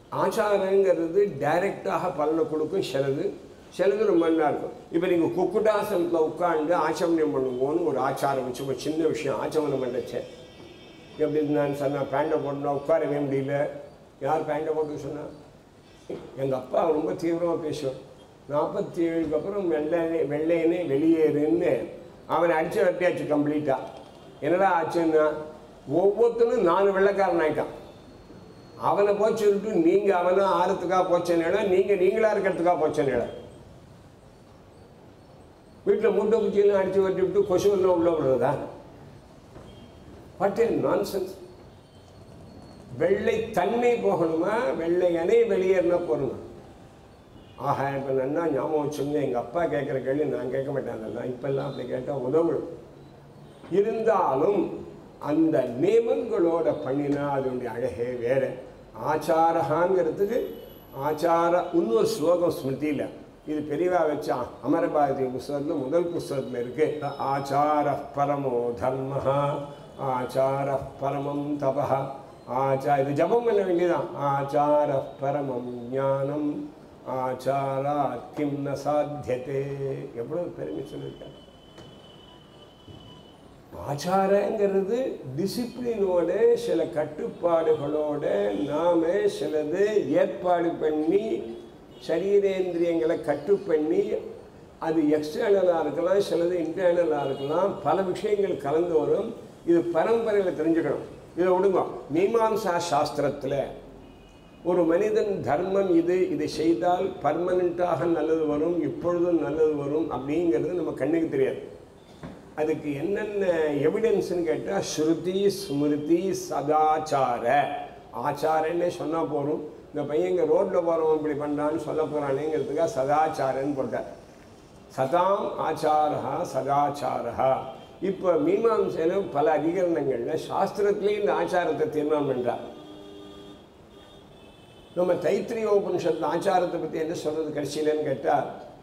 ஆச்சாரங்கிறது டைரெக்டாக பலனை கொடுக்கும் சிலது சிலது ரொம்ப நல்லா இருக்கும் இப்போ நீங்கள் குக்குட்டாசனத்தில் உட்காந்து ஆச்சமனம் பண்ணுவோன்னு ஒரு ஆச்சாரம் வச்சு ஒரு சின்ன விஷயம் ஆச்சமனம் பண்ணச்சேன் எப்படி இருந்தான்னு சொன்னால் பேண்டை போட்டுனா உட்காரவே முடியல யார் பேண்டை போட்டு சொன்னா எங்கள் அப்பா ரொம்ப தீவிரமாக பேசுவார் நாற்பத்தி ஏழுக்கு அப்புறம் வெள்ளை வெள்ளையனே வெளியேறுன்னு அவனை அடித்து வெட்டியாச்சு கம்ப்ளீட்டாக என்னடா ஆச்சுன்னா ஒவ்வொருத்தனும் நாலு வெள்ளைக்காரன் ஆயிட்டான் அவனை போய் சொல்லிட்டு நீங்கள் அவனை ஆறத்துக்காக போச்சேன்னா நீங்கள் நீங்களா இருக்கிறதுக்காக போச்சேன்னா வீட்டில் மூட்டை பூச்சியெல்லாம் அடித்து வெட்டி விட்டு கொசுவெல்லாம் உள்ள விடுறதா வாட் ஏ நான்சென்ஸ் வெள்ளை தன்மை போகணுமா வெள்ளை அணை வெளியேறினா போகணுமா ஆஹா இப்போ நன்னா ஞாபகம் வச்சுங்க எங்கள் அப்பா கேட்குற கேள்வி நான் கேட்க மாட்டேன் அதெல்லாம் இப்பெல்லாம் அப்படி கேட்டால் உதவும் இருந்தாலும் அந்த நியமங்களோட பண்ணினா அதனுடைய அழகே வேற ஆச்சாரகாங்கிறதுக்கு ஆச்சார இன்னொரு ஸ்லோகம் ஸ்மிருதியில் இது பெரியவா வச்சா அமரபாரதி புஸ்தகத்தில் முதல் புஸ்தகத்தில் இருக்கு ஆச்சார பரமோ தர்ம ஆச்சார பரமம் தப ஆச்சா இது ஜபம் பண்ண வேண்டியதான் ஆச்சார பரமம் ஞானம் ஆச்சாராத் கிம் ந சாத்தியதே எவ்வளவு பெருமை சொல்லியிருக்காரு ஆச்சாரங்கிறது டிசிப்ளினோட சில கட்டுப்பாடுகளோட நாம சிலது ஏற்பாடு பண்ணி சரீரேந்திரியங்களை கட்டு பண்ணி அது எக்ஸ்டர்னலாக இருக்கலாம் சிலது இன்டர்னலாக இருக்கலாம் பல விஷயங்கள் கலந்து வரும் இது பரம்பரையில் தெரிஞ்சுக்கணும் இதை விடுங்க மீமாம்சா சாஸ்திரத்தில் ஒரு மனிதன் தர்மம் இது இதை செய்தால் பர்மனண்ட்டாக நல்லது வரும் இப்பொழுதும் நல்லது வரும் அப்படிங்கிறது நம்ம கண்ணுக்கு தெரியாது அதுக்கு என்னென்ன எவிடன்ஸ்னு கேட்டால் ஸ்ருதி ஸ்மிருதி சதாச்சார ஆச்சாரன்னே சொன்னால் போதும் இந்த பையன் இங்கே ரோட்டில் போகிறவன் இப்படி பண்ணுறான்னு சொல்ல போகிறானேங்கிறதுக்காக சதாச்சாரன்னு போட்டார் சதாம் ஆச்சாரா சதாச்சாரா இப்போ மீமாம்சையில் பல அதிகரணங்களில் சாஸ்திரத்திலேயே இந்த ஆச்சாரத்தை தீர்மானம் பண்ணுறார் நம்ம தைத்திரிய உபனிஷத்து ஆச்சாரத்தை பற்றி என்ன சொல்கிறது கடைசியிலன்னு கேட்டால்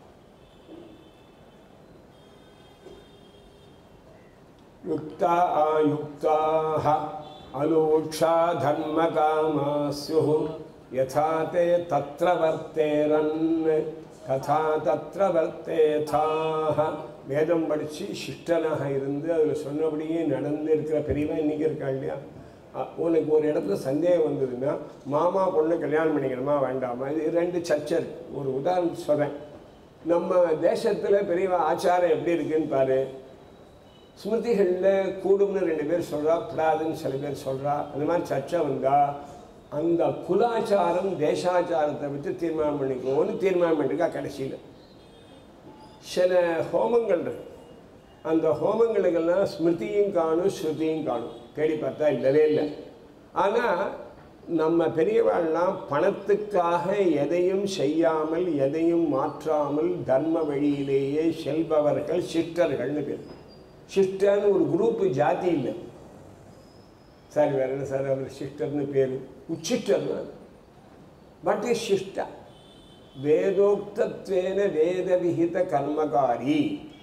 युक्ता आयुक्ताः अलूक्षा धर्मकामा स्युः यथा ते तत्र वर्तेरन् तथा तत्र वर्तेथाः வேதம் படித்து சிஷ்டனாக இருந்து அதில் சொன்னபடியே நடந்து இருக்கிற பெரியவன் இன்றைக்கி இருக்கா இல்லையா அ- உனக்கு ஒரு இடத்துல சந்தேகம் வந்ததுன்னா மாமா பொண்ணு கல்யாணம் பண்ணிக்கணுமா வேண்டாமா இது ரெண்டு சர்ச்சை இருக்கு ஒரு உதாரணம் சொல்கிறேன் நம்ம தேசத்தில் பெரியவ ஆச்சாரம் எப்படி இருக்குன்னு பாரு ஸ்மிருதிகளில் கூடும்னு ரெண்டு பேர் சொல்கிறா பிராதுன்னு சில பேர் சொல்கிறா அந்த மாதிரி சர்ச்சை வந்தால் அந்த குலாச்சாரம் தேசாச்சாரத்தை விட்டு தீர்மானம் பண்ணிக்குவோன்னு தீர்மானம் பண்ணிருக்கா கடைசியில் சில ஹோமங்கள் இருக்கு அந்த ஹோமங்களுக்கெல்லாம் ஸ்மிருதியும் காணும் ஸ்ருதியும் காணும் தேடி பார்த்தா இல்லவே இல்லை ஆனால் நம்ம பெரியவாள்லாம் பணத்துக்காக எதையும் செய்யாமல் எதையும் மாற்றாமல் தர்ம வழியிலேயே செல்பவர்கள் சிஷ்டர்கள்னு பேர் சிஸ்டர்னு ஒரு குரூப்பு ஜாதி இல்லை சார் வேற என்ன சார் அவர் சிஸ்டர்னு பேர் உச்சிஷ்டர் பட் இஸ் சிஷ்டா வேதோக்தத்வேன வேத விகித கர்மகாரி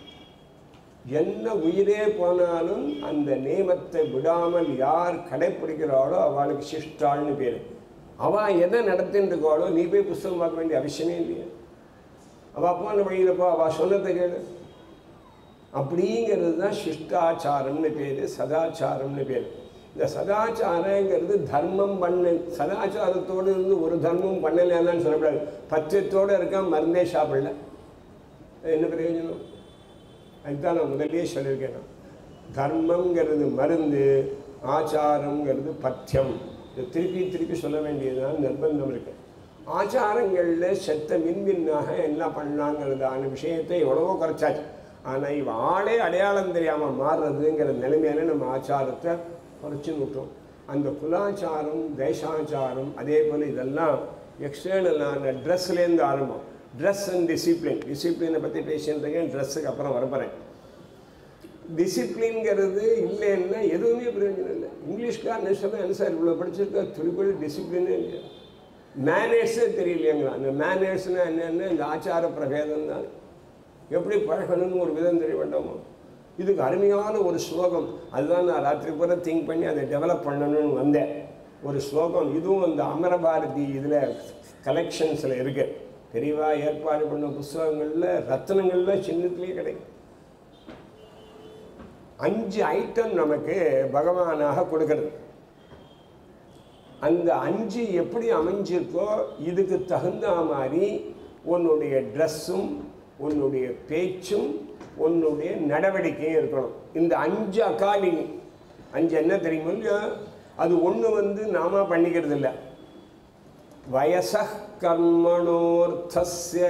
என்ன உயிரே போனாலும் அந்த நியமத்தை விடாமல் யார் கடைப்பிடிக்கிறாளோ அவளுக்கு சிஷ்டாள்னு பேர் அவள் எதை நடத்தின்னு இருக்காளோ நீ போய் புஸ்தகம் பார்க்க வேண்டிய அவசியமே இல்லையா அவள் போன வழியில் போ அவள் சொன்னதை கேளு அப்படிங்கிறது தான் சிஷ்டாச்சாரம்னு பேர் சதாச்சாரம்னு பேர் இந்த சதாச்சாரங்கிறது தர்மம் பண்ண சதாச்சாரத்தோடு இருந்து ஒரு தர்மம் பண்ணலைன்னு சொல்லக்கூடாது பச்சத்தோடு இருக்கான் மருந்தே சாப்பிடல அது என்ன பிரயோஜனம் அதுதான் நான் முதல்லயே சொல்லியிருக்கேன் நான். தர்மங்கிறது மருந்து ஆச்சாரங்கிறது பத்தியம் இதை திருப்பி திருப்பி சொல்ல வேண்டியதுதான் நிர்பந்தம் இருக்கு ஆச்சாரங்களில் செத்த மின்மின்னாக என்ன பண்ணலாங்கிறதான விஷயத்தை எவ்வளவோ குறைச்சாச்சு ஆனால் இவன் ஆளே அடையாளம் தெரியாமல் மாறுறதுங்கிற நிலைமையில நம்ம ஆச்சாரத்தை குறைச்சி விட்டோம் அந்த குலாச்சாரம் தேசாச்சாரம் அதே போல் இதெல்லாம் எக்ஸ்டர்னலான ட்ரெஸ்லேருந்து ஆரம்பம் ட்ரெஸ் அண்ட் டிசிப்ளின் டிசிப்ளினை பற்றி பேசிட்டு இருக்கேன் ட்ரெஸ்ஸுக்கு அப்புறம் வரப்போகிறேன் டிசிப்ளின்ங்கிறது இல்லைன்னா எதுவுமே பிரயோஜனம் இல்லை இங்கிலீஷ்காரன் சொல்ல என்ன சார் இவ்வளோ படிச்சிருக்கா துளிப்படி டிசிப்ளினே இல்லையா மேனேர்ஸே தெரியலையாங்களா அந்த மேனேர்ஸ்னால் என்னென்ன இந்த ஆச்சார பிரபேதம் தான் எப்படி பழகணும்னு ஒரு விதம் தெரிய வேண்டாமா இதுக்கு அருமையான ஒரு ஸ்லோகம் அதுதான் நான் ராத்திரி பூரா திங்க் பண்ணி அதை டெவலப் பண்ணணும்னு வந்தேன் ஒரு ஸ்லோகம் இதுவும் இந்த அமரபாரதி இதில் கலெக்ஷன்ஸில் இருக்கு பெரியவா ஏற்பாடு பண்ண புஸ்தகங்களில் ரத்னங்களில் சின்னத்துலேயே கிடைக்கும் அஞ்சு ஐட்டம் நமக்கு பகவானாக கொடுக்கறது அந்த அஞ்சு எப்படி அமைஞ்சிருக்கோ இதுக்கு தகுந்த மாதிரி உன்னுடைய ட்ரெஸ்ஸும் உன்னுடைய பேச்சும் உன்னுடைய நடவடிக்கையும் இருக்கணும் இந்த அஞ்சு அகாலினி அஞ்சு என்ன தெரியுமோ இல்லையா அது ஒன்று வந்து நாம பண்ணிக்கிறது இல்லை வயச கர்மணோர்த்தஸ்ய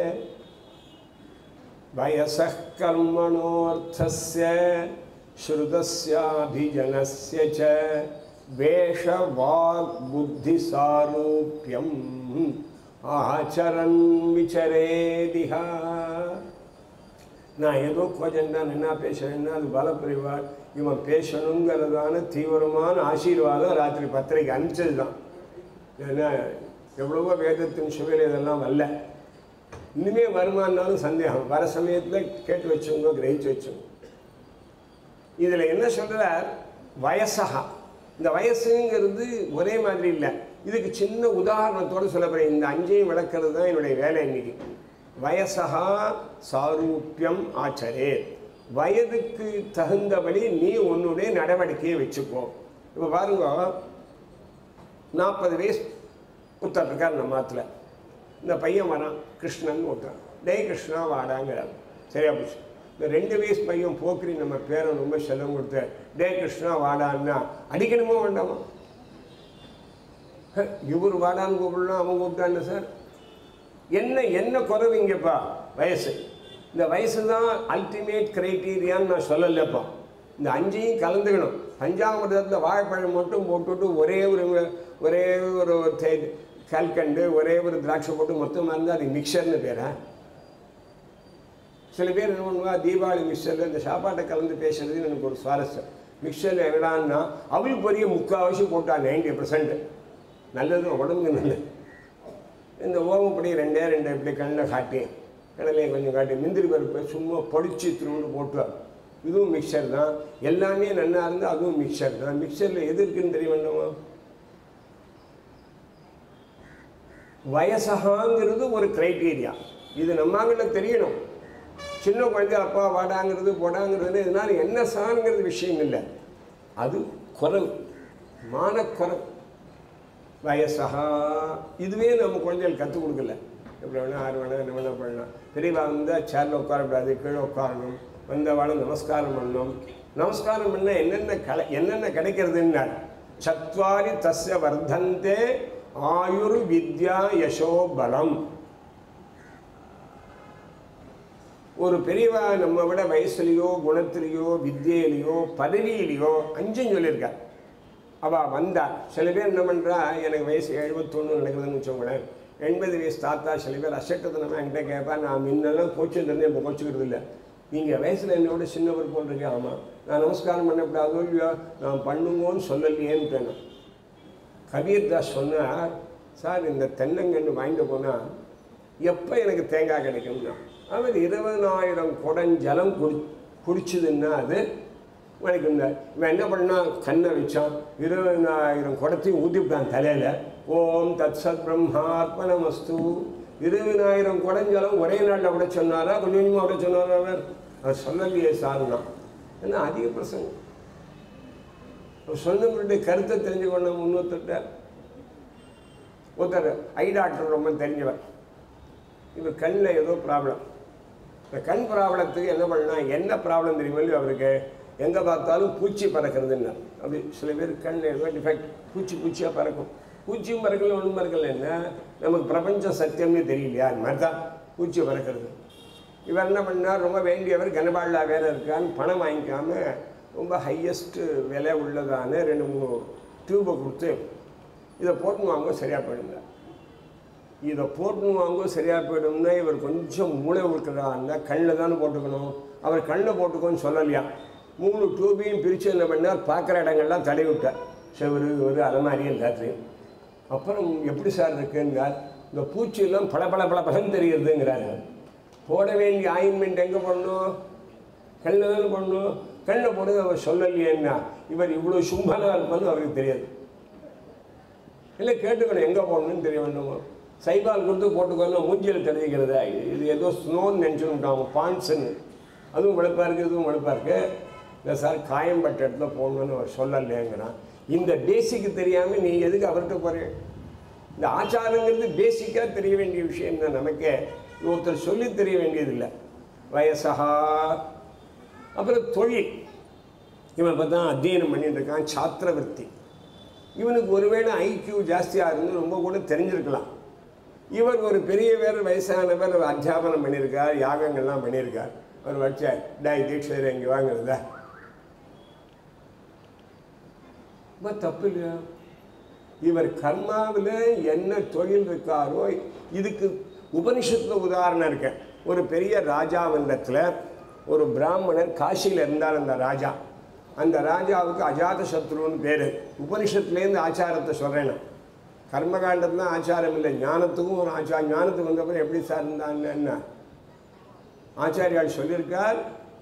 வயச கர்மணோர்த்தஸ்ய ஸ்ருதஸ்யாபிஜனஸ்ய ச வேஷவாக் புத்தி சாரூபியம் ஆச்சரன் விசரேதிஹா நான் ஏதோ கொஞ்சம் தான் என்ன பேசுறேன்னா அது பலப்பிரிவார் இவன் பேசணுங்கிறதான தீவிரமான ஆசீர்வாதம் ராத்திரி பத்திரிக்கை அனுப்பிச்சது தான் ஏன்னா எவ்வளவோ வேதத்தின் சுவையில் இதெல்லாம் வரல இனிமே வருமானாலும் சந்தேகம் வர சமயத்தில் கேட்டு வச்சவங்க கிரகிச்சு வச்சவங்க இதில் என்ன சொல்கிறார் வயசகா இந்த வயசுங்கிறது ஒரே மாதிரி இல்லை இதுக்கு சின்ன உதாரணத்தோடு சொல்ல போகிறேன் இந்த அஞ்சையும் விளக்குறது தான் என்னுடைய வேலை இன்னைக்கு வயசகா சாரூப்பியம் ஆச்சரே வயதுக்கு தகுந்தபடி நீ உன்னுடைய நடவடிக்கையை வச்சுக்கோ இப்போ பாருங்க நாற்பது வயசு ஒருத்தர் இருக்கார் நம்ம ஆத்துல இந்த பையன் வரான் கிருஷ்ணன் ஒருத்தன் டேய் கிருஷ்ணா வாடாங்கிறார் சரியா போச்சு இந்த ரெண்டு வயசு பையன் போக்கிரி நம்ம பேரை ரொம்ப செல்லம் கொடுத்து டே கிருஷ்ணா வாடான்னா அடிக்கணுமோ வேண்டாமா ஹ, இவர் வாடான்னு கூப்பிடலாம் அவன் கூப்பிட்டான்னு சார் என்ன என்ன குறவுங்கப்பா வயசு இந்த வயசு தான் அல்டிமேட் கிரைட்டீரியான்னு நான் சொல்லலப்பா இந்த அஞ்சையும் கலந்துக்கணும் பஞ்சாமிரதத்தில் வாழைப்பழம் மட்டும் போட்டுவிட்டு ஒரே ஒரு ஒரே ஒரு தே- கல்கண்டு ஒரே ஒரு திராட்சை போட்டு மொத்தமாக இருந்தால் அது மிக்சர்னு பேரா சில பேர் என்ன பண்ணுவா தீபாவளி மிக்சரில் இந்த சாப்பாட்டை கலந்து பேசுறது எனக்கு ஒரு சுவாரஸ்யம் மிக்சரில் என்னடான்னா அவள் பொரிய முக்கால்வாசி போட்டா நைன்டி பர்சன்ட் நல்லது உடம்புக்கு நல்லது இந்த ஓமப்படி ரெண்டே ரெண்டு இப்படி கண்ணில் காட்டி கடலையை கொஞ்சம் காட்டி முந்திரி பருப்பு சும்மா பொடிச்சு திரும்ப போட்டுவார் இதுவும் மிக்சர் தான் எல்லாமே நன்னா இருந்தால் அதுவும் மிக்சர் தான் மிக்சரில் எது இருக்குன்னு தெரிய வேண்டாமா வயசகாங்கிறது ஒரு கிரைட்டீரியா இது நம்மாங்கிட்ட தெரியணும் சின்ன குழந்தை அப்பா வாடாங்கிறது போடாங்கிறது இதனால என்ன சாங்கிறது விஷயம் இல்லை அது குறவு மானக்குறவு வயசகா இதுவே நம்ம குழந்தைகள் கற்றுக் கொடுக்கல எப்படி வேணா ஆறு வேணா என்ன வேணா பண்ணலாம் பெரியவா வந்தால் சேரில் உட்காரக்கூடாது கீழே உட்காரணும் வந்தவாளும் நமஸ்காரம் பண்ணணும் நமஸ்காரம் பண்ண என்னென்ன கலை என்னென்ன கிடைக்கிறதுன்னார் சத்வாரி தஸ்ய வர்த்தந்தே ஆயுர் வித்யா யசோ பலம் ஒரு பெரியவா நம்ம விட வயசுலேயோ குணத்திலேயோ வித்தியிலையோ பதவியிலையோ அஞ்சும் சொல்லியிருக்கார் அவள் வந்தா சில பேர் என்ன பண்ணுறா எனக்கு வயசு எழுபத்தொன்று நடக்குதுன்னு வச்சோங்களேன் எண்பது வயசு தாத்தா சில பேர் அசட்டத்தனமாக என்கிட்ட கேட்பா நான் முன்னெல்லாம் கோச்சிட்டு இருந்தேன் இப்போ கோச்சிக்கிறது இல்லை நீங்கள் வயசில் என்னோட சின்னவர் போல் இருக்கேன் ஆமாம் நான் நமஸ்காரம் பண்ணக்கூடாதோ இல்லையோ நான் பண்ணுங்கன்னு சொல்லலையேன்னு பேணும் கபீர் தாஸ் சொன்னார் சார் இந்த தென்னங்கன்று வாங்கிட்டு போனால் எப்போ எனக்கு தேங்காய் கிடைக்கும்னா அவர் இருபதனாயிரம் குடம் ஜலம் குடி குடிச்சதுன்னா அது வணக்கம்னார் இவன் என்ன பண்ணான் கண்ணை வச்சான் இருபதனாயிரம் குடத்தையும் ஊற்றிவிட்டான் தலையில் ஓம் தத் சத் பிரம்மார்ப்பணமஸ்து இருபதனாயிரம் குடஞ்சலம் ஒரே நாளில் விட சொன்னாரா கொஞ்சம் கொஞ்சமாக விட சொன்னாரா அவர் அவர் சொல்லலையே சார்னா ஏன்னா அதிக பிரசங்கம் அவர் சொன்னவருடைய கருத்தை தெரிஞ்சுக்கொண்ட முன்னூத்தட்டார் ஒருத்தர் ஐ டாக்டர் ரொம்ப தெரிஞ்சவர் இவர் கண்ணில் ஏதோ ப்ராப்ளம் இந்த கண் ப்ராப்ளத்துக்கு என்ன பண்ணா என்ன ப்ராப்ளம் தெரியுமா இல்லையோ அவருக்கு எங்கே பார்த்தாலும் பூச்சி பறக்கிறதுன்னா அது சில பேர் கண் ஏதோ டிஃபெக்ட் பூச்சி பூச்சியாக பறக்கும் பூச்சியும் பறக்கல ஒன்றும் பறக்கல என்ன நமக்கு பிரபஞ்ச சத்தியம்னு தெரியலையா அந்த மாதிரி தான் பூச்சி பறக்கிறது இவர் என்ன பண்ணார் ரொம்ப வேண்டியவர் கனபாலா வேற இருக்கான்னு பணம் வாங்கிக்காம ரொம்ப ஹையஸ்ட்டு விலை உள்ளதான ரெண்டு மூணு டியூபை கொடுத்து இதை போட்டுன்னு வாங்க சரியாக போயிடுங்க இதை போட்டுன்னு வாங்க சரியாக போயிடும்னா இவர் கொஞ்சம் மூளை இருக்கிறாருன்னா கண்ணில் தானே போட்டுக்கணும் அவர் கண்ணில் போட்டுக்கோன்னு சொல்லலையா மூணு டியூபையும் பிரித்து என்ன பண்ணார் பார்க்குற இடங்கள்லாம் தடவி விட்டார் செவரு ஒரு அலமாரி எல்லாத்தையும் அப்புறம் எப்படி சார் இருக்குங்கிறார் இந்த பூச்சியெல்லாம் பல பல பல பலன் தெரியுதுங்கிறாரு போட வேண்டிய ஆயின்மெண்ட் எங்கே போடணும் கண்ணில் தானே போடணும் கண்ணில் போடுறது அவர் சொல்லலையேன்னா இவர் இவ்வளோ சும்பனாக இருப்பான்னு அவருக்கு தெரியாது இல்லை கேட்டுக்கணும் எங்கே போடணும்னு தெரிய வேண்டுமோ சைபால் கொடுத்து போட்டுக்கணும் மூஞ்சியில் தெரிவிக்கிறதா இது ஏதோ ஸ்னோன்னு நினச்சுட்டாங்க பான்ஸுன்னு அதுவும் வெளுப்பாக இருக்குது இதுவும் வெளுப்பாக இருக்கு இல்லை சார் காயம்பட்ட இடத்துல போகணுன்னு அவர் சொல்லலைங்கிறான் இந்த பேசிக்கு தெரியாமல் நீ எதுக்கு அவர்கிட்ட போகிற இந்த ஆச்சாரங்கிறது பேசிக்காக தெரிய வேண்டிய விஷயம் தான் நமக்கே ஒருத்தர் சொல்லி தெரிய வேண்டியதில்லை வயசகா அப்புறம் தொழில் இவன் இப்போ தான் அத்தியனம் பண்ணிட்டு இருக்கான் சாத்திரவர்த்தி இவனுக்கு ஒருவேளை ஐக்கியூ ஜாஸ்தியாக இருந்து ரொம்ப கூட தெரிஞ்சிருக்கலாம் இவர் ஒரு பெரியவர் வயசானவர் அவர் அத்தியாபனம் பண்ணியிருக்கார் யாகங்கள்லாம் பண்ணியிருக்கார் அவர் வச்சார் டாய் தீட்சர் இங்கே வாங்குறதா ரொம்ப தப்பு இல்லையா இவர் கர்மாவில் என்ன தொழில் இருக்காரோ இதுக்கு உபனிஷத்தில் உதாரணம் இருக்கு ஒரு பெரிய ராஜாவிடத்தில் ஒரு பிராமணர் காசியில் இருந்தார் அந்த ராஜா அந்த ராஜாவுக்கு அஜாத சத்ருன்னு பேர் உபனிஷத்துலேருந்து ஆச்சாரத்தை சொல்கிறேன் நான் கர்மகாண்டத்தில் ஆச்சாரம் இல்லை ஞானத்துக்கும் ஒரு ஆச்சாரம் ஞானத்துக்கு வந்தப்பறம் எப்படி சார் இருந்தான்னு என்ன ஆச்சாரியால் சொல்லியிருக்கார்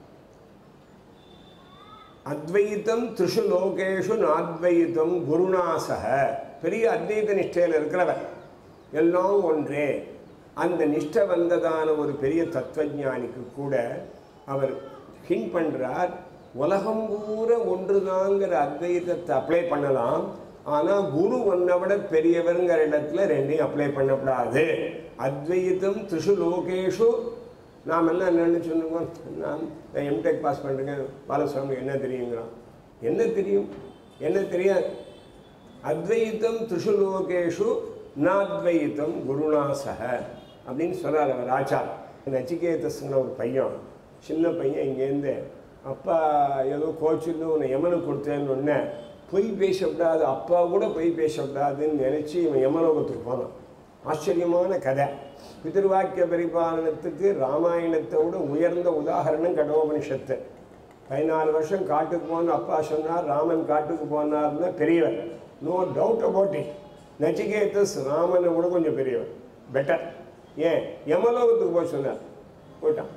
அத்வைத்தம் திரிஷு லோகேஷு நாத்வைத்தம் குருநாசக பெரிய அத்வைத நிஷ்டையில் இருக்கிறவர் எல்லாம் ஒன்றே அந்த நிஷ்டை வந்ததான ஒரு பெரிய தத்துவஞானிக்கு கூட அவர் ஹின் பண்ணுறார் உலகம் பூரா ஒன்றுதாங்கிற அத்வைதத்தை அப்ளை பண்ணலாம் ஆனால் குரு ஒன்றை விட பெரியவருங்கிற இடத்துல ரெண்டையும் அப்ளை பண்ணக்கூடாது அத்வைத்தம் திரிஷு லோகேஷு நாம் எல்லாம் என்னென்னு சொன்னோம் நான் எம்டெக் பாஸ் பண்ணுறேங்க பாலசுவாமி என்ன தெரியுங்கிறான் என்ன தெரியும் என்ன தெரியாது அத்வைத்தம் திரிஷு லோகேஷு நாத்வைத்தம் குருநாசக அப்படின்னு சொல்கிறார் அவர் ஆச்சார் நச்சிகேதஸ்ங்கிற ஒரு பையன் சின்ன பையன் இங்கேருந்து அப்பா ஏதோ கோச்சிருந்து உன்னை யமனுக்கு கொடுத்தேன்னு ஒன்று பொய் பேசக்கூடாது அப்பா கூட பொய் பேசக்கூடாதுன்னு நினச்சி இவன் யமலோகத்துக்கு போனான் ஆச்சரியமான கதை பிதிர்வாக்கிய பரிபாலனத்துக்கு ராமாயணத்தை விட உயர்ந்த உதாரணம் கடோபனிஷத்து பதினாலு வருஷம் காட்டுக்கு போன அப்பா சொன்னார் ராமன் காட்டுக்கு போனார்னா பெரியவர் no doubt about it Nachiketas ராமனை விட கொஞ்சம் பெரியவர் பெட்டர் ஏன் யமலோகத்துக்கு போய் சொன்னார் போயிட்டான்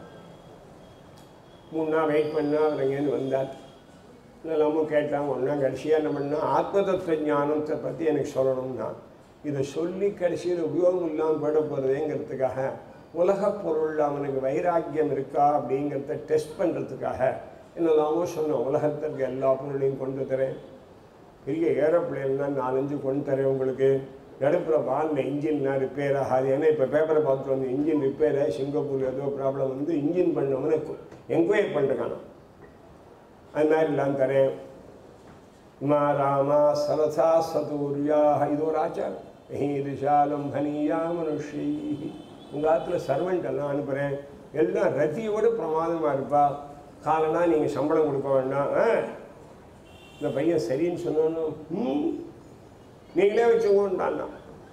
மூணு நாள் வெயிட் பண்ணா அவர் அங்கேருந்து வந்தார் எல்லாமும் கேட்டாங்க ஒன்றா கடைசியாக என்ன பண்ணா ஆத்ம தத்துவ ஞானத்தை பற்றி எனக்கு சொல்லணும்னா இதை சொல்லி கடைசியில் உபயோகம் இல்லாமல் போயிட போகிறதேங்கிறதுக்காக உலகப் பொருள் அவனுக்கு வைராக்கியம் இருக்கா அப்படிங்கிறத டெஸ்ட் பண்ணுறதுக்காக என்னெல்லாமோ சொன்னோம் உலகத்திற்கு எல்லா பொருளையும் கொண்டு தரேன் பெரிய ஏரோப்ளேன்னா நாலஞ்சு கொண்டு தரேன் உங்களுக்கு நடுப்புற வாலில் இன்ஜின்னா ரிப்பேர் ஆகாது ஏன்னா இப்போ பேப்பரை பார்த்துட்டு வந்து இன்ஜின் ரிப்பேர் ஆகி சிங்கப்பூர் ஏதோ ப்ராப்ளம் வந்து இன்ஜின் பண்ணவனே என்கொயர் பண்ணிருக்கானோ அது மாதிரிலாம் தரேன் இமா ராமா சரசா சதூர்யாக இது ஒரு ஆச்சாரம் ஈரிஷாலம் ஹனியா மனுஷி உங்கள் ஆற்றுல சர்வெண்ட் எல்லாம் அனுப்புகிறேன் எல்லாம் ரத்தியோட பிரமாதமாக இருப்பா காலனா நீங்கள் சம்பளம் கொடுக்க வேண்டாம் ஆ இந்த பையன் சரின்னு சொன்னோன்னு ம் நீங்களே வச்சுக்கோண்டான்னா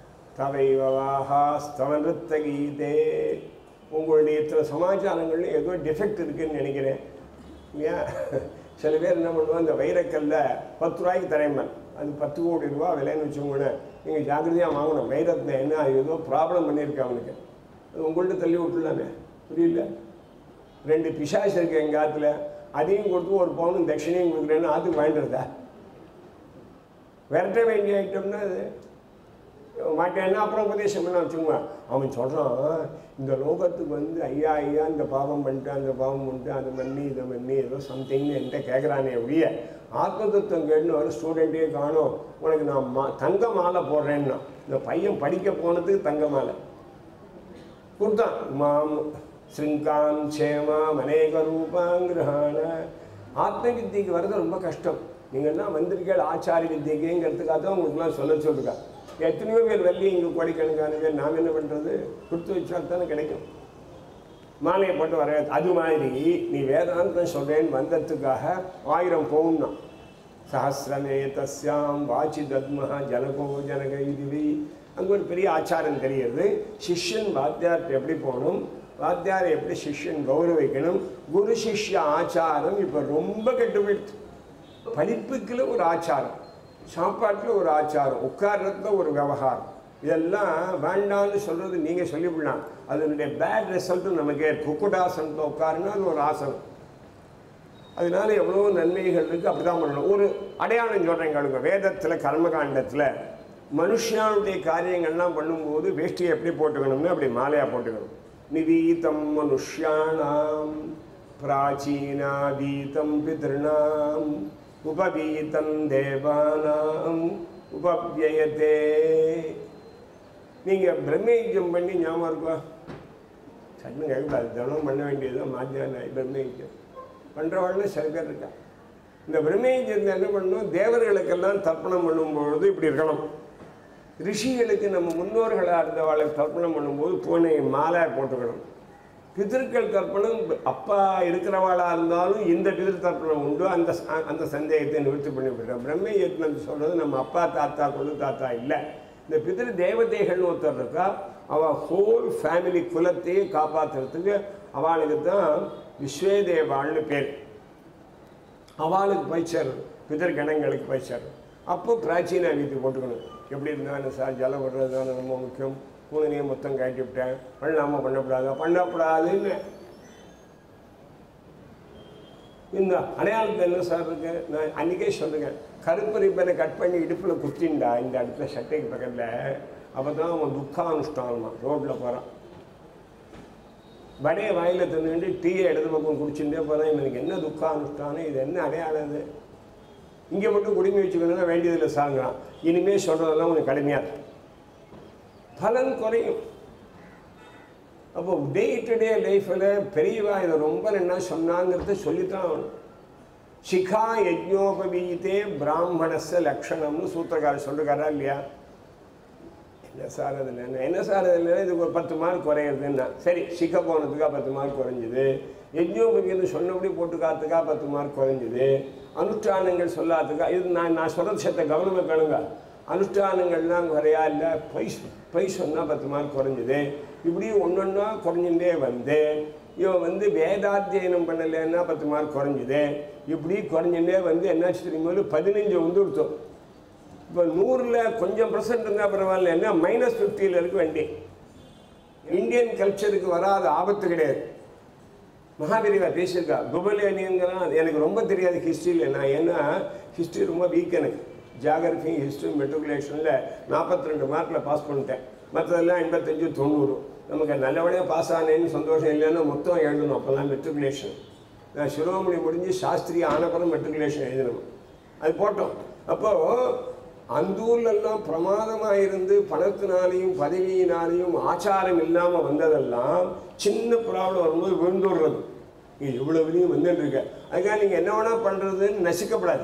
தவைவாஹா ஸ்தவனிருத்த கீதே உங்களுடைய இத்தனை சமாச்சாரங்கள்ல ஏதோ டிஃபெக்ட் இருக்குன்னு நினைக்கிறேன் இல்லையா சில பேர் என்ன பண்ணுவோம் இந்த வைரக்கல்ல பத்து ரூபாய்க்கு தரேன் அது பத்து கோடி ரூபா விலைன்னு வச்சுக்கோங்களேன் நீங்கள் ஜாக்கிரதையாக வாங்கணும் வைரத்தை என்ன ஏதோ ப்ராப்ளம் பண்ணியிருக்கு அவனுக்கு அது உங்கள்கிட்ட தள்ளி விட்டுலாமே புரியல ரெண்டு பிசாசு இருக்கு எங்கள் ஆற்றுல அதையும் கொடுத்து ஒரு பவுனும் தட்சிணையும் கொடுக்குறேன்னு ஆற்றுக்கு வாங்கிட்டுறதா விரட்ட வேண்டிய ஐட்டம்னா அது மாட்டேன்னா அப்புறம் உபதேசம் பண்ண வச்சுக்கோங்க அவன் சொல்கிறான் இந்த லோகத்துக்கு வந்து ஐயா ஐயா இந்த பாவம் பண்ணிட்டு அந்த பாவம் பண்ணிட்டு அதை பண்ணி இதை பண்ணி ஏதோ சம்திங்னு என்கிட்ட கேட்குறானே ஒழிய ஆத்ம தத்துவம் கேட்டுன்னு ஒரு ஸ்டூடெண்ட்டே காணும் உனக்கு நான் மா தங்க மாலை போடுறேன்னா இந்த பையன் படிக்க போனதுக்கு தங்க மாலை கொடுத்தான் மாம் ஸ்ருங்கான் சேமாம் அநேக ரூபாங்கிரகான ஆத்ம வித்தியக்கு வர்றது ரொம்ப கஷ்டம் நீங்கள் தான் வந்திருக்கீங்க ஆச்சாரிய வித்தியக்குங்கிறதுக்காக தான் உங்களுக்குலாம் சொல்ல சொல்லுங்க எத்தனையோ பேர் வெள்ளி இங்கே கோடிக்கணக்கான பேர் நாம் என்ன பண்ணுறது கொடுத்து வச்சா தானே கிடைக்கும் மாலையை போட்டு வர அது மாதிரி நீ வேதாந்தம் சொல்கிறேன்னு வந்ததுக்காக ஆயிரம் பவுன்னா சஹசிரமே தஸ்யாம் வாச்சி தத்மஹா ஜனகோ ஜனக இதுவி அங்கே ஒரு பெரிய ஆச்சாரம் தெரியுது சிஷ்யன் வாத்தியார்ட்ட எப்படி போகணும் வாத்தியாரை எப்படி சிஷ்யன் கௌரவிக்கணும் குரு சிஷ்ய ஆச்சாரம் இப்போ ரொம்ப கெட்டு போயிடுச்சு படிப்புக்குள்ள ஒரு ஆச்சாரம் சாப்பாட்டில் ஒரு ஆச்சாரம் உட்கார்றதுல ஒரு விவகாரம் இதெல்லாம் வேண்டாம்னு சொல்கிறது நீங்கள் சொல்லிவிடலாம் அதனுடைய பேட் ரிசல்ட்டும் நமக்கே குக்குடாசனத்தில் உட்காருன்னா அது ஒரு ஆசனம் அதனால எவ்வளோ நன்மைகள் இருக்குது அப்படி தான் பண்ணணும் ஒரு அடையாளம் சொல்கிறேன் கேளுங்க வேதத்தில் கர்மகாண்டத்தில் மனுஷனுடைய காரியங்கள்லாம் பண்ணும்போது வேஷ்டியை எப்படி போட்டுக்கணும்னு அப்படி மாலையாக போட்டுக்கணும் நிவீதம் மனுஷ்யானாம் பிராச்சீனாதீதம் பிதೃணாம் உபவீதம் தேவானாம் உபவியதே நீங்கள் பிரம்மயஜம் பண்ணி ஞாபகம் இருக்கா சட்னு கேட்கக்கூடாது தினம் பண்ண வேண்டியது மாத்தியான பிரம்மயஜம் பண்ணுறவாழ்ல சில பேர் இருக்கா இந்த பிரம்மயஜத்தை என்ன பண்ணணும் தேவர்களுக்கெல்லாம் தர்ப்பணம் பண்ணும்பொழுது இப்படி இருக்கணும் ரிஷிகளுக்கு நம்ம முன்னோர்களாக இருந்தவாளுக்கு தர்ப்பணம் பண்ணும்போது பூனை மாலை போட்டுக்கணும் பிதற்கள் தர்ப்பணம் அப்பா இருக்கிறவாளாக இருந்தாலும் இந்த பிதிர் தர்ப்பணம் உண்டு அந்த ச- அந்த சந்தேகத்தை நிவர்த்தி பண்ணி விடுறோம் பிரம்ம யத்னம் சொல்கிறது நம்ம அப்பா தாத்தா கொள்ளு தாத்தா இல்லை இந்த பிதிரு தேவதைகள்னு ஒருத்தர் இருக்கா அவள் ஹோல் ஃபேமிலி குலத்தையே காப்பாற்றுறதுக்கு அவளுக்கு தான் விஸ்வேதேவாள்னு பேர் அவளுக்கு போய் சேரும் பிதர் கணங்களுக்கு போய் சேரும் அப்போ பிராச்சீன வீதி போட்டுக்கணும் எப்படி இருந்தாலும் சார் ஜலம் விடுறது தானே ரொம்ப முக்கியம் பூனையை மொத்தம் காட்டி விட்டேன் பண்ணாமல் பண்ணக்கூடாதா பண்ணக்கூடாதுன்னு இந்த அடையாளத்தில் என்ன சார் இருக்கு நான் அன்றைக்கே சொல்லுங்கள் கருப்பு ரிப்பனை கட் பண்ணி இடுப்பில் குத்திண்டா இந்த இடத்துல சட்டைக்கு பக்கத்தில் அப்போ தான் அவன் துக்கானுஷ்டானமா ரோட்டில் போகிறான் வடையை வாயில் தின்னுட்டு டீயை இடது பக்கம் குடிச்சுட்டே போகிறேன் இவனுக்கு என்ன துக்கானுஷ்டானம் இது என்ன அடையாளம் இது இங்கே மட்டும் குடிமை வச்சுக்கணும்னா வேண்டியதில் சாங்கிறான் இனிமேல் சொல்கிறதெல்லாம் உனக்கு கடுமையாக இருக்கும். பலன் குறையும் அப்போ டே டு டே லைஃப்பில் பெரியவா இதை ரொம்ப என்ன சொன்னாங்கிறத சொல்லித்தான் ஆகணும் சிகா யஜ்ஞோபவீதே பிராமணஸ்ய லக்ஷணம்னு சூத்திரக்காரர் சொல்லிருக்காரா இல்லையா என்ன சார் அதில் என்ன என்ன சார் அதில் இதுக்கு ஒரு பத்து மார்க் குறையிறதுன்னா சரி சிக்க போனதுக்காக பத்து மார்க் குறைஞ்சிது யஜ்ஞோபதினு சொன்னபடி போட்டுக்காத்துக்கா பத்து மார்க் குறைஞ்சிது அனுஷ்டானங்கள் சொல்லாததுக்கா இது நான் நான் சொல்கிறது சத்த கவனமாக கேளுங்க அனுஷ்டானங்கள்லாம் குறையா இல்லை பொய் சொ- பொய் சொன்னால் பத்து மார்க் குறைஞ்சிது இப்படி ஒன்று ஒன்றா குறைஞ்சுட்டே வந்து இவன் வந்து வேதாத்தியனம் பண்ணலைன்னா பத்து மார்க் குறைஞ்சிது இப்படி குறைஞ்சுட்டே வந்து என்னாச்சு தெரியுமா பதினஞ்சு வந்து கொடுத்தோம் இப்போ நூறில் கொஞ்சம் பர்சன்ட் இருந்தால் பரவாயில்ல என்ன மைனஸ் ஃபிஃப்டியில் இருக்க வேண்டி இந்தியன் கல்ச்சருக்கு வராத ஆபத்து கிடையாது மகாபெரிவா பேசியிருக்கா குபலேனியங்கிறான் அது எனக்கு ரொம்ப தெரியாது ஹிஸ்ட்ரியில் நான் ஏன்னா ஹிஸ்ட்ரி ரொம்ப வீக் எனக்கு ஜியாகிரஃபி ஹிஸ்ட்ரி மெட்ரிகுலேஷனில் நாற்பத்தி ரெண்டு மார்க்கில் பாஸ் பண்ணிட்டேன் மற்றதெல்லாம் எண்பத்தஞ்சு தொண்ணூறு நமக்கு நல்லபடியாக பாஸ் ஆனேன்னு சந்தோஷம் இல்லைன்னா மொத்தம் எழுதணும் அப்போல்லாம் மெட்ரிகுலேஷன் நான் சிரோமணி முடிஞ்சு சாஸ்திரி ஆனப்புறம் மெட்ரிகுலேஷன் எழுதணும் அது போட்டோம் அப்போது அந்த ஊர்லெல்லாம் பிரமாதமாக இருந்து பணத்தினாலையும் பதவியினாலையும் ஆச்சாரம் இல்லாமல் வந்ததெல்லாம் சின்ன ப்ராப்ளம் வரும்போது விழுந்துடுறது இது இவ்வளவுலையும் வந்துட்டு இருக்க அதுக்காக நீங்கள் என்ன வேணால் பண்ணுறதுன்னு நசிக்கப்படாது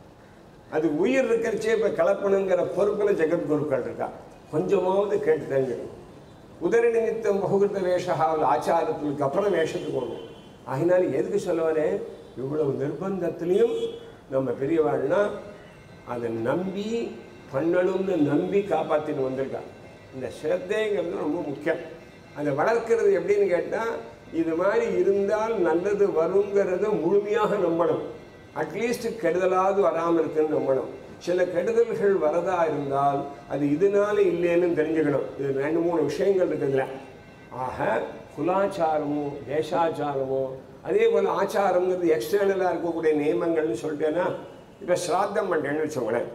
அது உயிர் இருக்கிறச்சே இப்போ கலப்பணுங்கிற பொறுப்பில் ஜெகத்குருக்கள் இருக்கா கொஞ்சமாவது கேட்டு தெரிஞ்சுக்கணும் உதர நிமித்தம் பகுகிருத்த வேஷாவில் ஆச்சாரத்துக்கு அப்புறம் வேஷத்துக்கு வரணும் ஆகினால எதுக்கு சொல்ல வரேன் இவ்வளவு நிர்பந்தத்துலேயும் நம்ம பெரியவாள்னா அதை நம்பி பண்ணணும்னு நம்பி காப்பாற்றின்னு வந்திருக்கா இந்த சிரத்தைங்கிறது ரொம்ப முக்கியம் அதை வளர்க்கிறது எப்படின்னு கேட்டால் இது மாதிரி இருந்தால் நல்லது வருங்கிறத முழுமையாக நம்பணும் அட்லீஸ்ட் கெடுதலாவது வராமல் இருக்குன்னு நம்பணும் சில கெடுதல்கள் வரதா இருந்தால் அது இதனால இல்லைன்னு தெரிஞ்சுக்கணும் இது ரெண்டு மூணு விஷயங்கள் இருக்குதுல ஆக குலாச்சாரமோ தேசாச்சாரமோ அதே போல் ஆச்சாரங்கிறது எக்ஸ்டர்னலாக இருக்கக்கூடிய நியமங்கள்னு சொல்லிட்டேன்னா இப்போ ஸ்ராத்தம் பண்ணுறேன்னு வச்சுக்கோங்களேன்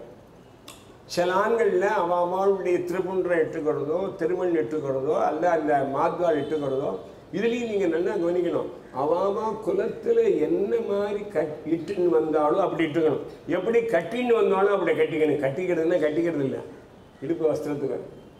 சில ஆண்களில் அவ அவளுடைய திருப்புன்றம் இட்டுக்கிறதோ திருமண் இட்டுக்கிறதோ அல்ல அந்த மாத்வாள் இட்டுக்கிறதோ இதுலேயும் நீங்கள் நல்லா கவனிக்கணும் அவாமா குலத்தில் என்ன மாதிரி கட் இட்டுன்னு வந்தாலும் அப்படி இட்டுக்கணும் எப்படி கட்டின்னு வந்தாலும் அப்படி கட்டிக்கணும் கட்டிக்கிறதுன்னா கட்டிக்கிறது இல்லை இடுப்பு வஸ்திரத்துக்கு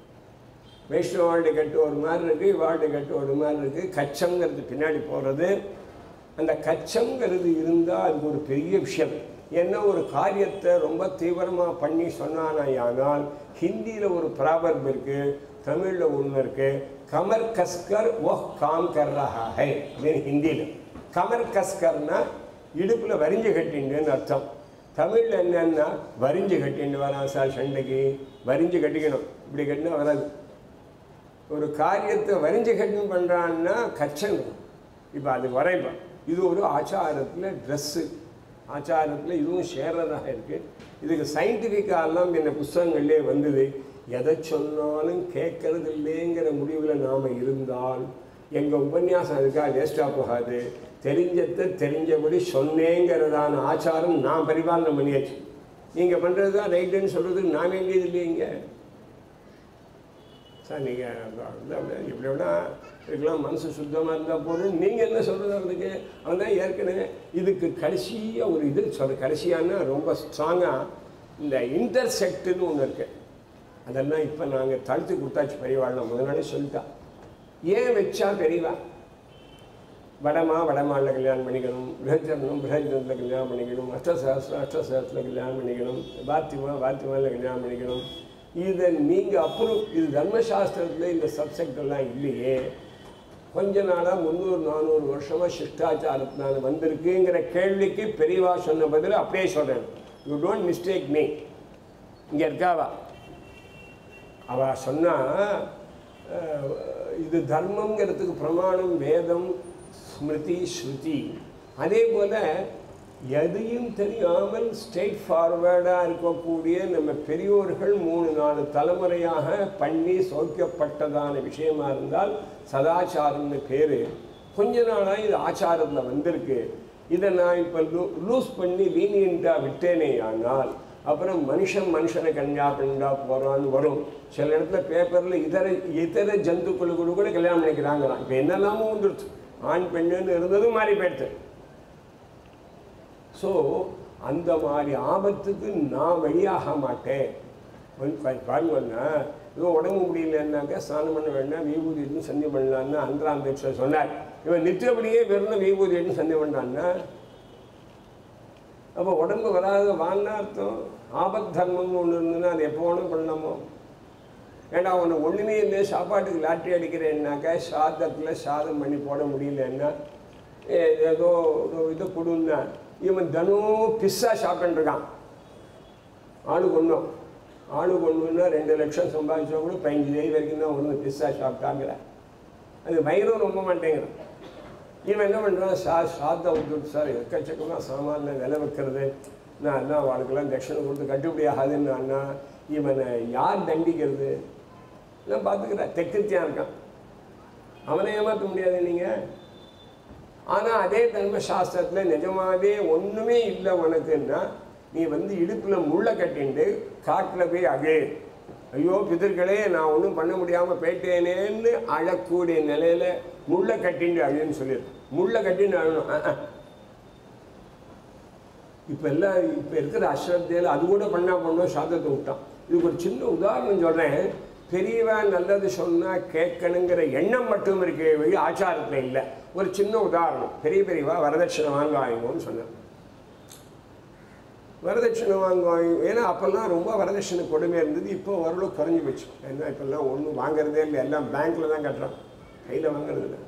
வைஷ்ணவாளுடைய கட்டு ஒரு மாதிரி இருக்குது இவாளுடைய கட்டு ஒரு மாதிரி இருக்குது கச்சங்கிறது பின்னாடி போகிறது அந்த கச்சங்கிறது இருந்தால் அது ஒரு பெரிய விஷயம் என்ன ஒரு காரியத்தை ரொம்ப தீவிரமாக பண்ணி சொன்னானால் ஹிந்தியில் ஒரு ப்ராபர்ப் இருக்குது தமிழில் ஒன்று இருக்குது கமர் கஸ்கர் ஓஹ் காம் கர் ரஹா ஹை அப்படின்னு ஹிந்தியில் கமர் கஸ்கர்னா இடுப்பில் வரிஞ்சு கட்டிண்டுன்னு அர்த்தம் தமிழில் என்னன்னா வரிஞ்சு கட்டிண்டு வரான் சார் சண்டைக்கு வரிஞ்சு கட்டிக்கணும் இப்படி கட்டினா வராது ஒரு காரியத்தை வரிஞ்சு கட்டிங் பண்ணுறான்னா கச்சன் இப்போ அது வரைப்பா இது ஒரு ஆச்சாரத்தில் ட்ரெஸ்ஸு ஆச்சாரத்தில் இதுவும் சேர்றதாக இருக்குது இதுக்கு சயின்டிஃபிக்காலாம் என்ன புஸ்தகங்கள்லே வந்தது எதை சொன்னாலும் கேட்கறது இல்லைங்கிற முடிவில் நாம் இருந்தால் எங்கள் உபன்யாசம் அதுக்காக வேஸ்ட்டாக போகாது தெரிஞ்சதை தெரிஞ்சபடி சொன்னேங்கிறதான ஆச்சாரம் நான் பரிபாலனை பண்ணியாச்சு நீங்கள் பண்ணுறது தான் ரைட்டுன்னு சொல்கிறதுக்கு நான் வேண்டியது இல்லைங்க சார் நீங்கள் இப்படி விட இருக்கலாம் மனசு சுத்தமாக இருந்தால் போதும் நீங்கள் என்ன சொல்கிறது அதுக்கு அவன் தான் ஏற்கனவே இதுக்கு கடைசியாக ஒரு இது சொல்ற கடைசியான ரொம்ப ஸ்ட்ராங்காக இந்த இன்டர்செக்ட்னு ஒன்று இருக்கு அதெல்லாம் இப்போ நாங்கள் தடுத்து கொடுத்தாச்சு பெரியவாள் நான் முதல் நாளே சொல்லிட்டா ஏன் வச்சா பெரியவா வடமா வடமாளில் கல்யாணம் பண்ணிக்கணும் பிரகச்சரணம் பிரகச்சரணத்தில் கல்யாணம் பண்ணிக்கணும் அஷ்டசஹஸ்ரம் அஷ்டசஹஸ்ரத்தில் கல்யாணம் பண்ணிக்கணும் பாத்திமா பாத்திமாவில் கல்யாணம் பண்ணிக்கணும் இதை நீங்கள் அப்ரூவ் இது தர்மசாஸ்திரத்தில் இந்த சப்ஜெக்ட் எல்லாம் இல்லையே கொஞ்ச நாளாக முந்நூறு நானூறு வருஷமாக சிஷ்டாச்சாரத்தினால வந்திருக்குங்கிற கேள்விக்கு பெரியவா சொன்ன பதில் அப்படியே சொல்கிறேன் யூ டோன்ட் மிஸ்டேக் மீ இங்கே இருக்காவா அவ சொன்னா அஹ், இது தர்மங்கிறதுக்கு பிரமாணம் வேதம் ஸ்மிருதி ஸ்ருதி அதே போல எதையும் தெரியாமல் ஸ்ட்ரெயிட் ஃபார்வேர்டாக இருக்கக்கூடிய நம்ம பெரியோர்கள் மூணு நாலு தலைமுறையாக பண்ணி சோக்கியப்பட்டதான விஷயமா இருந்தால் சதாச்சாரம்னு பேர் கொஞ்ச நாளாக இது ஆச்சாரத்தில் வந்திருக்கு இதை நான் இப்போ லூ லூஸ் பண்ணி லீனியண்ட்டாக விட்டேனே ஆனால் அப்புறம் மனுஷன் மனுஷனை கன்யா பெண்ணா போகிறான்னு வரும் சில இடத்துல பேப்பரில் இதர இதர ஜந்துக்களுக்கு கூட கல்யாணம் பண்ணிக்கிறாங்களாம் இப்போ என்னெல்லாமோ வந்துடுச்சு ஆண் பெண்ணுன்னு இருந்ததும் மாறி போயிடுது ஸோ அந்த மாதிரி ஆபத்துக்கு நான் வழியாக மாட்டேன் பாருங்கன்னா இவன் உடம்பு முடியலன்னாக்கா ஸ்நானம் பண்ண வேண்டாம் விபூதி எடுத்து சந்தி பண்ணலான்னு அந்தராந்தேஸ்வர் சொன்னார் இவன் நித்தியபடியே வெறும் விபூதி எடுத்து சந்தி பண்ணான்னா அப்போ உடம்பு வராத வான்னா அர்த்தம் ஆபத் தர்மம்னு ஒன்று இருந்ததுன்னா அது எப்போ வேணும் பண்ணலாமோ ஏண்டா உன்னை ஒன்றுமே இல்லை சாப்பாட்டுக்கு லாட்ரி அடிக்கிறேன்னாக்கா சாதத்தில் சாதம் பண்ணி போட முடியலன்னா ஏ- ஏதோ ஒரு இது கொடுன்னா இவன் தினம் பிஸ்ஸா சாப்பிட்டுருக்கான் ஆளுக்கு ஒன்றும் ஆளுக்கு ஒன்றுன்னா ரெண்டு லட்சம் சம்பாதிச்சா கூட பதினஞ்சு தேதி வரைக்கும் தான் ஒன்று பிஸ்ஸா சாப்பிட்டாங்கிற அது வயிறும் ரொம்ப மாட்டேங்கிறான் இவன் என்ன பண்ணுறான் சா சாத்தம் விட்டுட்டு சார் எக்கச்சக்கமாக சாமானில் விலை வைக்கிறது நான் அண்ணா வாழ்க்கெல்லாம் தட்சிணை கொடுத்து கட்டுப்படி ஆகாதுன்னு அண்ணா இவனை யார் தண்டிக்கிறது நான் பார்த்துக்கிறேன் தெக்குத்தியாக இருக்கான் அவனை ஏமாற்ற முடியாது நீங்கள் ஆனால் அதே தர்ம சாஸ்திரத்தில் நிஜமாவே ஒன்றுமே இல்லை உனக்குன்னா நீ வந்து இடுப்பில் முள்ளை கட்டிண்டு காட்டில் போய் அழு ஐயோ பிதர்களே நான் ஒன்றும் பண்ண முடியாமல் போயிட்டேனேன்னு அழக்கூடிய நிலையில் முள்ளை கட்டிண்டு அழுன்னு சொல்லிடு முள்ளை கட்டின்னு அழணும் அஹ், அஹ். இப்போ எல்லாம் இப்போ இருக்கிற அஸ்ரத்தையில் அது கூட பண்ணா பண்ணோம் சாதத்தை விட்டான் இதுக்கு ஒரு சின்ன உதாரணம் சொல்கிறேன் பெரியவன் நல்லது சொன்னால் கேட்கணுங்கிற எண்ணம் மட்டும் இருக்கே வழி ஆச்சாரத்தில் இல்லை ஒரு சின்ன உதாரணம் பெரிய பெரியவா வரதட்சணை வாங்க வாங்குவோம்னு சொன்னார் வரதட்சணை வாங்குவாங்க ஏன்னா அப்போல்லாம் ரொம்ப வரதட்சணை கொடுமை இருந்தது இப்போ ஓரளவு குறைஞ்சி போச்சு ஏன்னா இப்போல்லாம் ஒன்றும் வாங்குறதே இல்லை எல்லாம் பேங்க்கில் தான் கட்டுறான் கையில் வாங்குறது இல்லை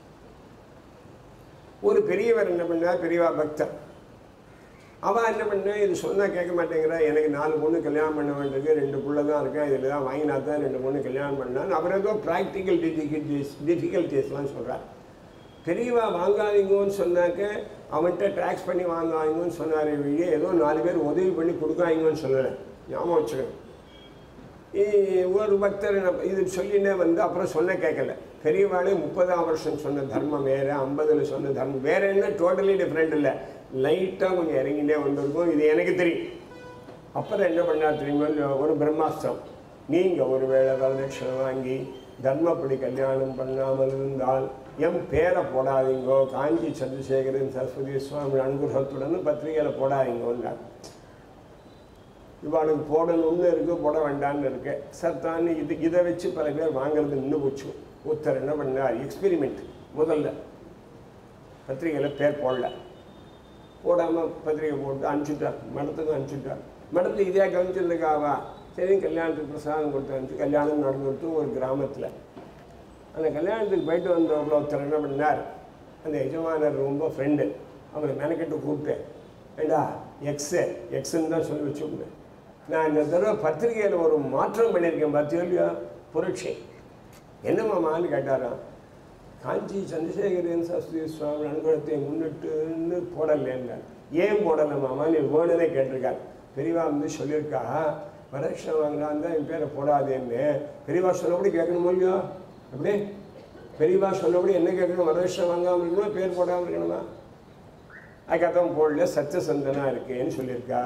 ஒரு பெரியவர் என்ன பண்ணார் பெரியவா பக்தர் அவள் என்ன பண்ணா இது சொன்னால் கேட்க மாட்டேங்கிறா எனக்கு நாலு பொண்ணு கல்யாணம் பண்ண வேண்டியிருக்கு ரெண்டு புள்ள தான் இருக்கேன் இதில் தான் வாங்கினா தான் ரெண்டு பொண்ணு கல்யாணம் பண்ணான்னு அப்புறம் ஏதோ ப்ராக்டிக்கல் டிஃபிகல்டிஸ் டிஃபிகல்ட்டிஸ்லாம் சொல்கிறார் பெரியவா வாங்காதீங்கன்னு சொன்னாக்க அவன்கிட்ட டேக்ஸ் பண்ணி வாங்காதீங்கன்னு சொன்னார் வழியே ஏதோ நாலு பேர் உதவி பண்ணி கொடுக்காதீங்கன்னு சொல்லலை ஞாபகம் வச்சுக்கணும் இ- ஒரு பக்தர் என்ன- இது சொல்லினே வந்து அப்புறம் சொன்ன கேட்கல பெரியவாளே முப்பதாம் வருஷம் சொன்ன தர்மம் வேறு ஐம்பதுல சொன்ன தர்மம் வேற என்ன டோட்டலி டிஃப்ரெண்ட் இல்லை லைட்டாக கொஞ்சம் இறங்கிட்டே வந்திருக்கும் இது எனக்கு தெரியும் அப்புறம் என்ன பண்ணார் தெரியுமா இந்த ஒரு பிரம்மாஸ்திரம் நீங்கள் ஒரு வேளை வரதட்சணை வாங்கி தர்மப்படி கல்யாணம் பண்ணாமல் இருந்தால் என் பேரை போடாதீங்கோ காஞ்சி சந்திரசேகரன் சரஸ்வதி சுவாமி அனுகிரகத்துடன் பத்திரிகையில் போடாதீங்கன்னார் இவாளுக்கு போடணும்னு இருக்கு போட வேண்டாம்னு இருக்கு சத்தான்னு இது இதை வச்சு பல பேர் வாங்குறது நின்று போச்சு ஒருத்தர் என்ன பண்ணார் எக்ஸ்பெரிமெண்ட் முதல்ல பத்திரிகையில் பேர் போடல போடாமல் பத்திரிகை போட்டு அனுப்பிச்சுட்டார் மடத்துக்கும் அனுப்பிச்சுட்டார் மடத்து இதே கவனிச்சிருக்காவா சரி கல்யாணத்துக்கு பிரசாதம் கொடுத்து அனுப்பிச்சு கல்யாணம் நடந்துட்டு ஒரு கிராமத்தில் அந்த கல்யாணத்துக்கு போயிட்டு வந்தவங்கள ஒருத்தர் என்ன பண்ணார் அந்த எஜமானர் ரொம்ப ஃப்ரெண்டு அவரை மெனக்கெட்டு கூப்பிட்டேன் ஏண்டா எக்ஸு எக்ஸுன்னு தான் சொல்லி வச்சுருந்தேன் நான் இந்த தடவை பத்திரிகையில் ஒரு மாற்றம் பண்ணியிருக்கேன் பார்த்தியோ இல்லையா புரட்சி என்னம்மாமான்னு கேட்டாராம் காஞ்சி சந்திரசேகரன் சரஸ்வதி சுவாமி அனுகிரகத்தை முன்னிட்டுன்னு போடலேன்னார் ஏன் போடலை மாமா நீ வேணுனே கேட்டிருக்கார் பெரியவா வந்து சொல்லியிருக்கா வரட்சணை வாங்கினான் தான் என் பேரை போடாதேன்னு பெரியவா சொல்லபடி கேட்கணுமோ இல்லையோ அப்படியே பெரியவா சொல்லபடி என்ன கேட்கணும் வரதட்சணை வாங்காமல் இருக்கணுமா பேர் போடாமல் இருக்கணுமா அதுக்கப்புறம் போடல சத்தியசந்தனா இருக்கேன்னு சொல்லியிருக்கார்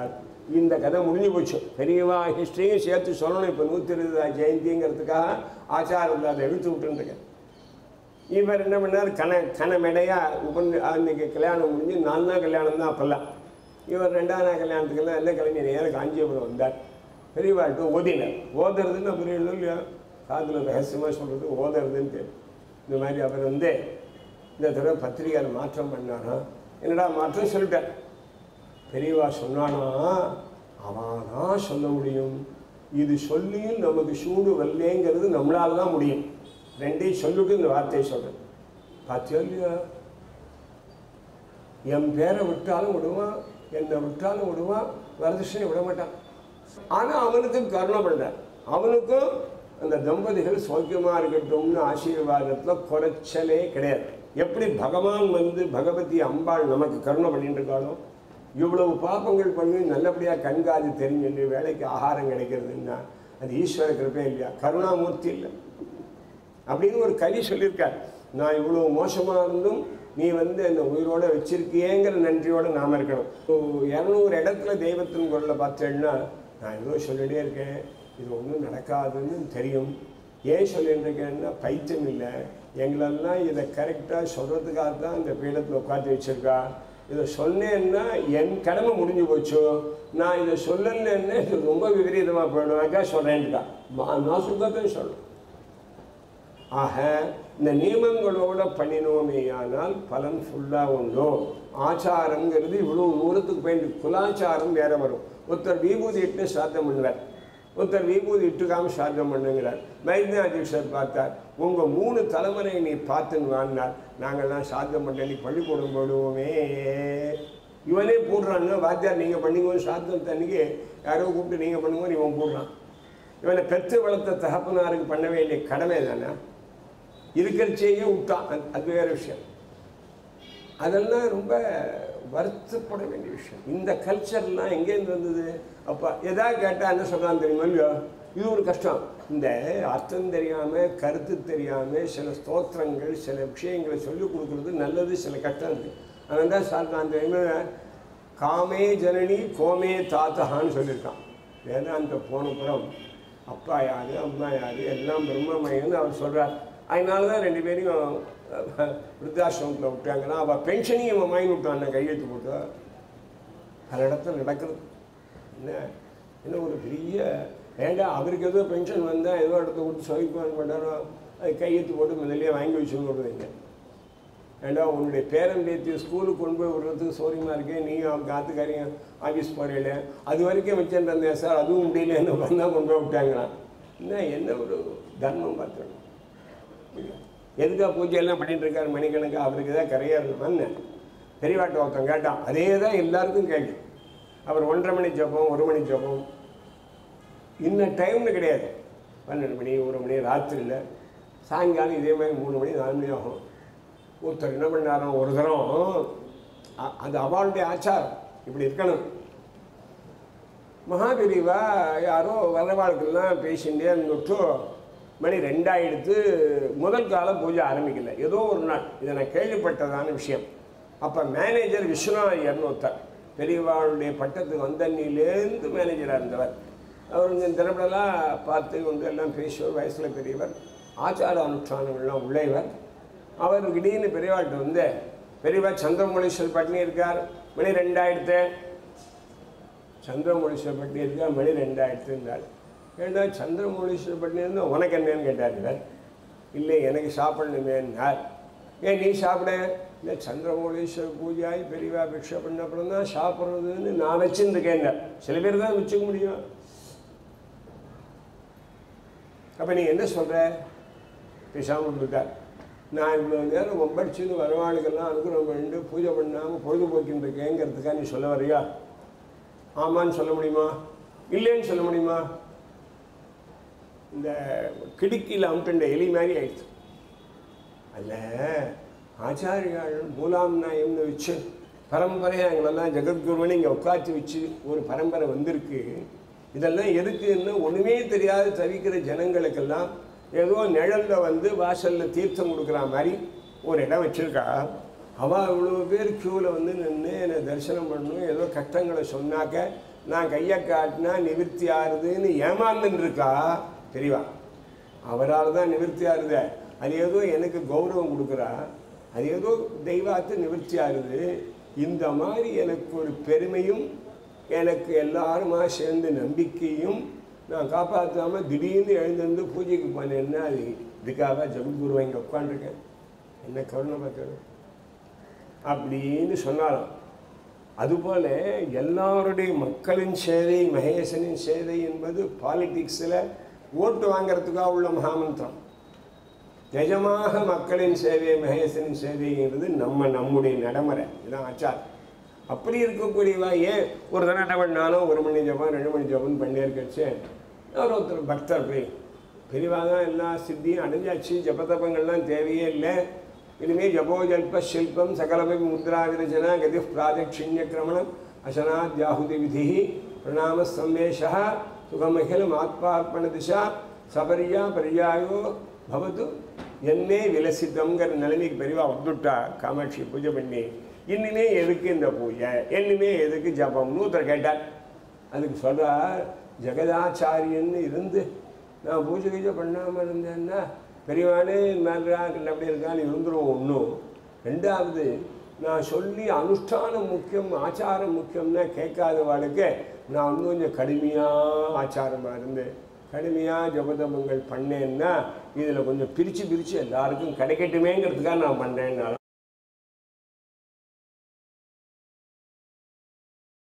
இந்த கதை முடிஞ்சு போச்சு பெரியவா ஹிஸ்ட்ரியும் சேர்த்து சொல்லணும் இப்போ நூற்றி இருபதா ஜெயந்திங்கிறதுக்காக ஆச்சாரத்தில் அதை எடுத்து விட்டுருக்கேன் இவர் என்ன பண்ணார் கன கனமெடையா உபன் அன்னைக்கு கல்யாணம் முடிஞ்சு நாலு நாள் கல்யாணம் தான் அப்போல்லாம் இவர் ரெண்டாவது நாள் கல்யாணத்துக்கெல்லாம் எல்லாம் கிளம்பி நேரம் காஞ்சிபுரம் வந்தார் பெரியவாட்டு ஓதினார் ஓதுறதுன்னு அப்புறம் இல்லையா காதில் ரகசியமாக சொல்கிறது ஓதுறதுன்னு பேர் இந்த மாதிரி அவர் வந்து இந்த தடவை பத்திரிகையில் மாற்றம் பண்ணாராம் என்னடா மாற்றம் சொல்லிட்டார் பெரியவா சொன்னானா அவன் தான் சொல்ல முடியும் இது சொல்லியும் நமக்கு சூடு வரலேங்கிறது நம்மளால தான் முடியும் ரெண்டையும் சொல்லிட்டு இந்த வார்த்தையை சொல்கிறேன் பார்த்தியோ இல்லையா என் பேரை விட்டாலும் விடுவான் என்னை விட்டாலும் விடுவான் வரதட்சணை விட மாட்டான் ஆனால் அவனுக்கும் கருணை பண்ணார் அவனுக்கும் அந்த தம்பதிகள் சௌக்கியமாக இருக்கட்டும்னு ஆசீர்வாதத்தில் குறைச்சலே கிடையாது எப்படி பகவான் வந்து பகவதி அம்பாள் நமக்கு கருணை பண்ணிட்டு இருக்காளோ இவ்வளவு பாப்பங்கள் பண்ணி நல்லபடியாக கண்காது தெரிஞ்சு வேலைக்கு ஆகாரம் கிடைக்கிறதுன்னா அது ஈஸ்வர கிருப்பே இல்லையா கருணாமூர்த்தி இல்லை அப்படின்னு ஒரு கவி சொல்லியிருக்கார் நான் இவ்வளோ மோசமாக இருந்தும் நீ வந்து அந்த உயிரோட வச்சிருக்கியேங்கிற நன்றியோட நாம் இருக்கணும் இப்போ இரநூறு இடத்துல தெய்வத்தின் குரலை பார்த்தேன்னா நான் ஏதோ சொல்லிட்டே இருக்கேன் இது ஒன்றும் நடக்காதுன்னு தெரியும் ஏன் சொல்லிட்டு இருக்கேன்னா பைத்தியம் இல்லை எங்களெல்லாம் இதை கரெக்டாக சொல்கிறதுக்காக தான் இந்த பீடத்தில் உட்காந்து வச்சிருக்கா இதை சொன்னேன்னா என் கடமை முடிஞ்சு போச்சு நான் இதை சொல்லலைன்னா இது ரொம்ப விபரீதமாக போயிடும் அதுக்காக சொல்கிறேன்ட்டா நான் சுத்தத்தையும் சொல்லணும் ஆக இந்த நியமங்களோட பண்ணினோமேயானால் பலன் ஃபுல்லாக உண்டோ ஆச்சாரங்கிறது இவ்வளோ தூரத்துக்கு போயிட்டு குலாச்சாரம் வேற வரும் ஒருத்தர் விபூதி இட்டு சாத்தம் பண்ணுவார் ஒருத்தர் விபூதி இட்டுக்காம சாத்தம் பண்ணுங்கிறார் வைத்தியாதீஷர் பார்த்தார் உங்கள் மூணு தலைமுறை நீ பார்த்துன்னு வாங்கினார் நாங்கள்லாம் சாத்தம் பண்ண நீ பள்ளிக்கூடம் போடுவோமே இவனே போடுறான்னா வாத்தியார் நீங்கள் பண்ணிக்கோ சாத்தம் தண்ணிக்கு யாரோ கூப்பிட்டு நீங்கள் பண்ணுங்க இவன் போடுறான் இவனை பெற்று வளர்த்த தகப்பனாருக்கு பண்ண வேண்டிய கடமை தானே இருக்கிறச்சேயே விட்டான் அது- அது வேற விஷயம் அதெல்லாம் ரொம்ப வருத்தப்பட வேண்டிய விஷயம் இந்த கல்ச்சர்லாம் எங்கேருந்து வந்தது அப்போ எதாவது கேட்டால் என்ன சொல்கிறான்னு தெரியுமா இல்லையோ இது ஒரு கஷ்டம் இந்த அர்த்தம் தெரியாமல் கருத்து தெரியாமல் சில ஸ்தோத்திரங்கள் சில விஷயங்களை சொல்லிக் கொடுக்குறது நல்லது சில கஷ்டம் இருக்குது அதனால தான் சார் தெரியுமா காமே ஜனனி கோமே தாத்தகான்னு சொல்லியிருக்கான் வேதாந்த போனப்புறம் அப்பா யாரு அம்மா யாரு எல்லாம் பிரம்மமயம்னு அவர் சொல்கிறார் அதனால தான் ரெண்டு பேரையும் அஹ், விருத்தாசிரமத்தில் விட்டாங்கன்னா அவள் பென்ஷனையும் இவன் வாங்கி விட்டான் கையெழுத்து போட்டு பல இடத்துல நடக்கிறது என்ன என்ன ஒரு பெரிய ஏண்டா அவருக்கு ஏதோ பென்ஷன் வந்தால் ஏதோ இடத்த கொடுத்து சவிக்குவான் பண்ணாரோ அது கையெழுத்து போட்டு முதல்லயே வாங்கி வச்சுன்னு விடுவீங்க ஏண்டா உன்னுடைய பேரன் பேத்தி ஸ்கூலுக்கு கொண்டு போய் விடுறதுக்கு சௌரியமாக இருக்கேன் நீங்கள் அவங்க காத்துக்காரிங்க ஆஃபீஸ் போகிறீங்கள அது வரைக்கும் வச்சுருந்தேன் சார் அதுவும் முடியல என்ன பண்ணால் கொண்டு போய் விட்டாங்களாம் என்ன என்ன ஒரு தர்மம் பார்த்துக்கணும் எதுக்காக பூஜை எல்லாம் பண்ணிட்டு இருக்காரு மணிக்கணக்கா அவருக்கு தான் கரையாக இருக்கணுமான்னு பெரியவாட்ட ஒருத்தன் கேட்டான் அதே தான் எல்லாருக்கும் கேள்வி அவர் ஒன்றரை மணி ஜபம் ஒரு மணி ஜபம் இன்ன டைம்னு கிடையாது பன்னெண்டு மணி ஒரு மணி ராத்திரியில் சாயங்காலம் இதே மாதிரி மூணு மணி நாலு மணி ஆகும் ஒருத்தர் என்ன பண்ணாராம் ஒரு தரம் அ- அது அவளுடைய ஆச்சாரம் இப்படி இருக்கணும் மகாபிரிவா யாரோ வரவாளுக்கெல்லாம் பேசிகிட்டே இருந்துட்டு மணி ரெண்டாயிடுத்து முதல் கால பூஜை ஆரம்பிக்கல ஏதோ ஒரு நாள் இதை நான் கேள்விப்பட்டதான விஷயம் அப்போ மேனேஜர் விஸ்வநாயர்னு ஒருத்தர் பெரியவாளுடைய பட்டத்துக்கு வந்தன்னிலேருந்து மேனேஜராக இருந்தவர் அவர் இந்த தினப்படலாம் பார்த்து கொண்டு எல்லாம் பேசுவார் வயசில் பெரியவர் ஆச்சார அனுஷ்டானங்கள்லாம் உள்ளவர் அவர் திடீர்னு பெரியவாள்கிட்ட வந்து பெரியவா சந்திரமொழீஸ்வர் பட்னி இருக்கார் மணி ரெண்டாயிரத்து சந்திரமொழீஸ்வர் பட்னி இருக்கா மணி ரெண்டாயிரத்து இருந்தார் ஏண்டா சந்திரமொழீஸ்வர் பட்னி இருந்தால் உனக்கு என்னன்னு கேட்டார் இவர் இல்லை எனக்கு சாப்பிடணுமேன்னார் ஏன் நீ சாப்பிட இல்லை சந்திரமௌலீஸ்வரர் பூஜாய் பெரியவா பிக்ஷை பண்ண அப்புறம் தான் சாப்பிட்றதுன்னு நான் வச்சுருக்கேன் சில பேர் தான் வச்சுக்க முடியும் அப்போ நீ என்ன சொல்கிற பேசாமல் இருக்கார் நான் இவ்வளோ நேரம் ஒம்படிச்சுன்னு வரவாளுக்கெல்லாம் அனுகிரகம் பண்ணிட்டு பூஜை பண்ணாமல் பொழுதுபோக்கின்னு இருக்கேங்கிறதுக்காக நீ சொல்ல வரியா ஆமான்னு சொல்ல முடியுமா இல்லைன்னு சொல்ல முடியுமா இந்த கிடுக்கியில் அமுட்டுண்ட எலி மாதிரி ஆயிடுச்சு அல்ல ஆச்சாரியாள் மூலாம் நாயம்னு வச்சு பரம்பரையாக எங்களெல்லாம் ஜெகத்குருவனை இங்கே உட்காந்து வச்சு ஒரு பரம்பரை வந்திருக்கு இதெல்லாம் எதுக்குன்னு ஒன்றுமே தெரியாது தவிக்கிற ஜனங்களுக்கெல்லாம் ஏதோ நிழலில் வந்து வாசலில் தீர்த்தம் கொடுக்குற மாதிரி ஒரு இடம் வச்சுருக்கா அவள் இவ்வளோ பேர் க்யூவில் வந்து நின்று என்னை தரிசனம் பண்ணணும் ஏதோ கஷ்டங்களை சொன்னாக்க நான் கையை காட்டினா நிவர்த்தி ஆறுதுன்னு ஏமாந்துன்னு இருக்கா தெரியவா அவரால் தான் நிவர்த்தி ஆறுத அது ஏதோ எனக்கு கௌரவம் கொடுக்குறா அது ஏதோ தெய்வாத்து நிவர்த்தி ஆகுது இந்த மாதிரி எனக்கு ஒரு பெருமையும் எனக்கு எல்லாருமா சேர்ந்து நம்பிக்கையும் நான் காப்பாற்றாமல் திடீர்னு எழுந்திருந்து பூஜைக்கு போனேன்னா அது இதுக்காக ஜெகத்குருவை இங்கே உட்காந்துருக்கேன் என்ன கருணை பார்க்கணும் அப்படின்னு சொன்னாராம் அதுபோல எல்லாருடைய மக்களின் சேவை மகேசனின் சேவை என்பது பாலிடிக்ஸில் ஓட்டு வாங்கிறதுக்காக உள்ள மகாமந்திரம் நிஜமாக மக்களின் சேவை மகேசனின் சேவைங்கிறது நம்ம நம்முடைய நடைமுறை இதுதான் ஆச்சார் அப்படி இருக்கக்கூடியவா ஏன் ஒரு தடவை என்ன பண்ணாலும் ஒரு மணி ஜபம் ரெண்டு மணி ஜபம் பண்ணி இருக்கச்சு அவர் ஒருத்தர் பக்தர் போய் பெரியவா தான் எல்லா சித்தியும் அடைஞ்சாச்சு ஜபதபங்கள்லாம் தேவையே இல்லை இனிமேல் ஜபோ ஜல்ப ஷில்பம் சகலமை முத்ரா விரச்சனா கதி பிராதட்சிண்ய கிரமணம் அசனாத்யாகுதி விதி பிரணாம சம்மேஷா சுகமகிலம் ஆத்மார்ப்பண திசா சபரியா பரியாயோ பவது என்னே விலசித்தம்ங்கிற நிலைமைக்கு பெரியவா வந்துட்டா காமாட்சி பூஜை பண்ணி இன்னுமே எதுக்கு இந்த பூஜை இன்னுமே எதுக்கு ஜபம்னு ஒருத்தர் கேட்டார் அதுக்கு சொல்கிறார் ஜெகதாச்சாரியன்னு இருந்து நான் பூஜை கீஜை பண்ணாமல் இருந்தேன்னா பெரியவானே மேலா இல்லை அப்படி இருக்கான்னு இருந்துரும் ஒன்றும் ரெண்டாவது நான் சொல்லி அனுஷ்டானம் முக்கியம் ஆச்சாரம் முக்கியம்னா கேட்காதவாளுக்கு நான் இன்னும் கொஞ்சம் கடுமையாக ஆச்சாரமாக இருந்து கடுமையாக ஜபதமங்கள் பண்ணேன்னா இதில் கொஞ்சம் பிரித்து பிரித்து எல்லாருக்கும் கிடைக்கட்டுமேங்கிறதுக்காக நான் பண்ணேன்னாலும்